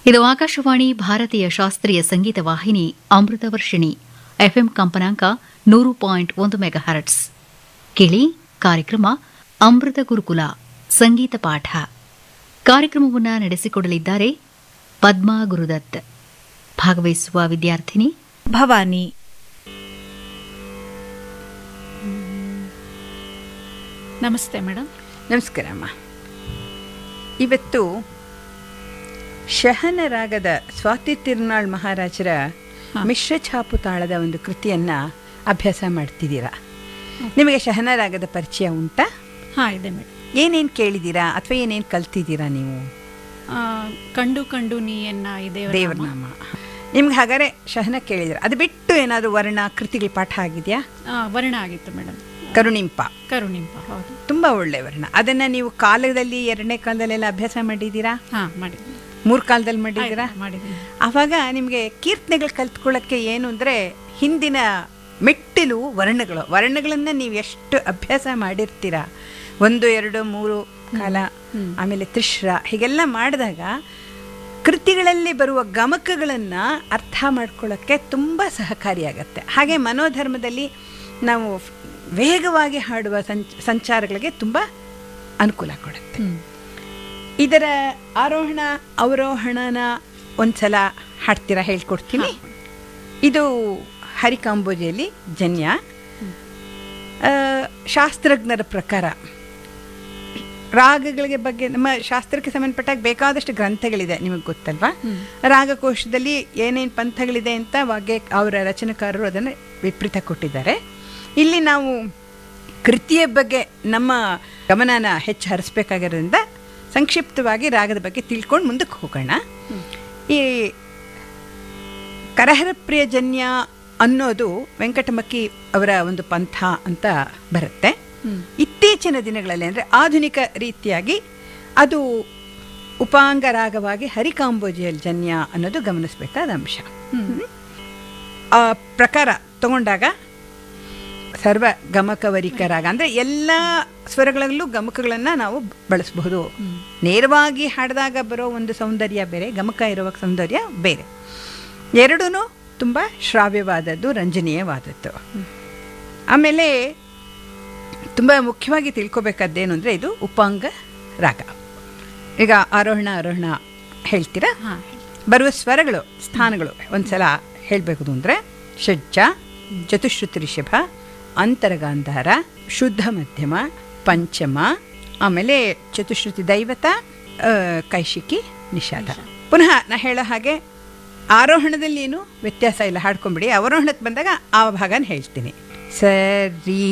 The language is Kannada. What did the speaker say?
ಇದು ಆಕಾಶವಾಣಿ ಭಾರತೀಯ ಶಾಸ್ತ್ರೀಯ ಸಂಗೀತ ವಾಹಿನಿ ಅಮೃತ ವರ್ಷಿಣಿ ಎಫ್ಎಂ ಕಂಪನಾಂಕ ನೂರು ಪಾಯಿಂಟ್ ಒಂದು ಮೆಗಾಹರ್ಟ್ಸ್ ಕೇಳಿ ಕಾರ್ಯಕ್ರಮ ಅಮೃತ ಗುರುಕುಲ ಸಂಗೀತ ಪಾಠ ಕಾರ್ಯಕ್ರಮವನ್ನು ನಡೆಸಿಕೊಡಲಿದ್ದಾರೆ ಪದ್ಮಾ ಗುರುದತ್ ಭಾಗವಹಿಸುವ ವಿದ್ಯಾರ್ಥಿನಿ ಭವಾನಿ ನಮಸ್ತೆ ಮೇಡಮ್ ನಮಸ್ಕಾರಮ್ಮ ಇವತ್ತು ಶಹನ ರಾಗದ ಸ್ವಾತಿ ತಿರುನಾಳ್ ಮಹಾರಾಜರ ಮಿಶ್ರ ಛಾಪು ತಾಳದ ಒಂದು ಕೃತಿಯನ್ನ ಅಭ್ಯಾಸ ಮಾಡ್ತಿದ್ದೀರಾ ನಿಮಗೆ ಶಹನ ರಾಗದ ಪರಿಚಯ ಉಂಟಾ ಹಾ ಇದೆ ಮೇಡಮ್ ಏನೇನು ಕೇಳಿದ್ದೀರಾ ಅಥವಾ ಏನೇನು ಕಲ್ತಿದ್ದೀರಾ ನೀವು ಆ, ಕಂಡು ಕಂಡು ನೀಯನ್ನ ಇದೆ ದೇವರನಾಮ ನಿಮ್ಗೆ ಹಾಗಾದ್ರೆ ಶಹನ ಕೇಳಿದಿರ ಅದು ಬಿಟ್ಟು ಏನಾದರೂ ವರ್ಣ ಕೃತಿಗಳ ಪಾಠ ಆಗಿದೆಯಾ ವರ್ಣ ಆಗಿತ್ತು ಮೇಡಮ್ ಕರುಣಿಂಪ ಕರುಣಿಂಪ ಹೌದು ತುಂಬ ಒಳ್ಳೆ ವರ್ಣ ಅದನ್ನ ನೀವು ಕಾಲದಲ್ಲಿ ಎರಡನೇ ಕಾಲದಲ್ಲೆಲ್ಲ ಅಭ್ಯಾಸ ಮಾಡಿದ್ದೀರಾ ಹಾ ಮಾಡಿದ್ದೀನಿ ಮೂರು ಕಾಲದಲ್ಲಿ ಮಾಡಿದ್ದೀರಾ ಆಯ್ತು, ಮಾಡಿದ್ದೀನಿ ಆವಾಗ ನಿಮಗೆ ಕೀರ್ತನೆಗಳು ಕಲ್ತ್ಕೊಳ್ಳೋಕ್ಕೆ ಏನು ಅಂದರೆ ಹಿಂದಿನ ಮೆಟ್ಟಿಲು ವರ್ಣಗಳು ವರ್ಣಗಳನ್ನು ನೀವು ಎಷ್ಟು ಅಭ್ಯಾಸ ಮಾಡಿರ್ತೀರಾ ಒಂದು ಎರಡು ಮೂರು ಕಾಲ ಆಮೇಲೆ ತ್ರಿಶ್ರ ಹೀಗೆಲ್ಲ ಮಾಡಿದಾಗ ಕೃತಿಗಳಲ್ಲಿ ಬರುವ ಗಮಕಗಳನ್ನು ಅರ್ಥ ಮಾಡ್ಕೊಳ್ಳೋಕ್ಕೆ ತುಂಬ ಸಹಕಾರಿಯಾಗತ್ತೆ ಹಾಗೆ ಮನೋಧರ್ಮದಲ್ಲಿ ನಾವು ವೇಗವಾಗಿ ಹಾಡುವ ಸಂಚ ಸಂಚಾರಗಳಿಗೆ ತುಂಬ ಅನುಕೂಲ ಕೊಡುತ್ತೆ ಇದರ ಆರೋಹಣ ಅವರೋಹಣನ ಒಂದ್ಸಲ ಹಾಡ್ತೀರಾ ಹೇಳ್ಕೊಡ್ತೀನಿ ಇದು ಹರಿಕಾಂಬೋಜಿಯಲ್ಲಿ ಜನ್ಯ ಆ, ಶಾಸ್ತ್ರಜ್ಞರ ಪ್ರಕಾರ ರಾಗಗಳಿಗೆ ಬಗ್ಗೆ ನಮ್ಮ ಶಾಸ್ತ್ರಕ್ಕೆ ಸಂಬಂಧಪಟ್ಟಾಗ ಬೇಕಾದಷ್ಟು ಗ್ರಂಥಗಳಿದೆ ನಿಮಗೆ ಗೊತ್ತಲ್ವಾ ರಾಗಕೋಶದಲ್ಲಿ ಏನೇನು ಪಂಥಗಳಿದೆ ಅಂತ ವಾಗ್ಯ ಅವರ ರಚನೆಕಾರರು ಅದನ್ನು ವಿಪರೀತ ಕೊಟ್ಟಿದ್ದಾರೆ ಇಲ್ಲಿ ನಾವು ಕೃತಿಯ ಬಗ್ಗೆ ನಮ್ಮ ಗಮನನ ಹೆಚ್ಚು ಹರಿಸ್ಬೇಕಾಗಿರೋದ್ರಿಂದ ಸಂಕ್ಷಿಪ್ತವಾಗಿ ರಾಗದ ಬಗ್ಗೆ ತಿಳ್ಕೊಂಡು ಮುಂದಕ್ಕೆ ಹೋಗೋಣ ಈ ಕರಹರ ಪ್ರಿಯಜನ್ಯ ಅನ್ನೋದು ವೆಂಕಟಮಕ್ಕಿ ಅವರ ಒಂದು ಪಂಥ ಅಂತ ಬರುತ್ತೆ ಇತ್ತೀಚಿನ ದಿನಗಳಲ್ಲಿ ಅಂದರೆ ಆಧುನಿಕ ರೀತಿಯಾಗಿ ಅದು ಉಪಾಂಗ ರಾಗವಾಗಿ ಹರಿಕಾಂಬೋಜಿಯಲ್ ಜನ್ಯ ಅನ್ನೋದು ಗಮನಿಸಬೇಕಾದ ಅಂಶ ಆ ಪ್ರಕಾರ ತಗೊಂಡಾಗ ಸರ್ವ ಗಮಕವರಿಕ ರಾಗ ಅಂದರೆ ಎಲ್ಲ ಸ್ವರಗಳಲ್ಲೂ ಗಮಕಗಳನ್ನು ನಾವು ಬಳಸಬಹುದು ನೇರವಾಗಿ ಹಾಡಿದಾಗ ಬರೋ ಒಂದು ಸೌಂದರ್ಯ ಬೇರೆ ಗಮಕ ಇರುವ ಸೌಂದರ್ಯ ಬೇರೆ ಎರಡೂ ತುಂಬ ಶ್ರಾವ್ಯವಾದದ್ದು ರಂಜನೀಯವಾದದ್ದು ಆಮೇಲೆ ತುಂಬ ಮುಖ್ಯವಾಗಿ ತಿಳ್ಕೊಬೇಕಾದ್ದೇನು ಅಂದರೆ ಇದು ಉಪಾಂಗ ರಾಗ ಈಗ ಆರೋಹಣ ಆರೋಹಣ ಹೇಳ್ತೀರಾ ಹಾ ಬರುವ ಸ್ವರಗಳು ಸ್ಥಾನಗಳು ಒಂದ್ಸಲ ಹೇಳಬೇಕು ಅಂದರೆ ಷಡ್ಜ ಚತುಶ್ರುತಿ ರಿಷಭ ಅಂತರಗಾಂಧಾರ ಶುದ್ಧ ಮಧ್ಯಮ ಪಂಚಮ ಆಮೇಲೆ ಚತುಶ್ರುತಿ ದೈವತ ಆ, ಕೈಶಿಕಿ ನಿಷಾದ ಪುನಃ ನಾ ಹೇಳೋ ಹಾಗೆ ಆರೋಹಣದಲ್ಲಿ ಏನು ವ್ಯತ್ಯಾಸ ಇಲ್ಲ ಹಾಡ್ಕೊಂಬಿಡಿ ಅವರೋಹಣಕ್ಕೆ ಬಂದಾಗ ಆ ಭಾಗನ ಹೇಳ್ತೀನಿ ಸರಿ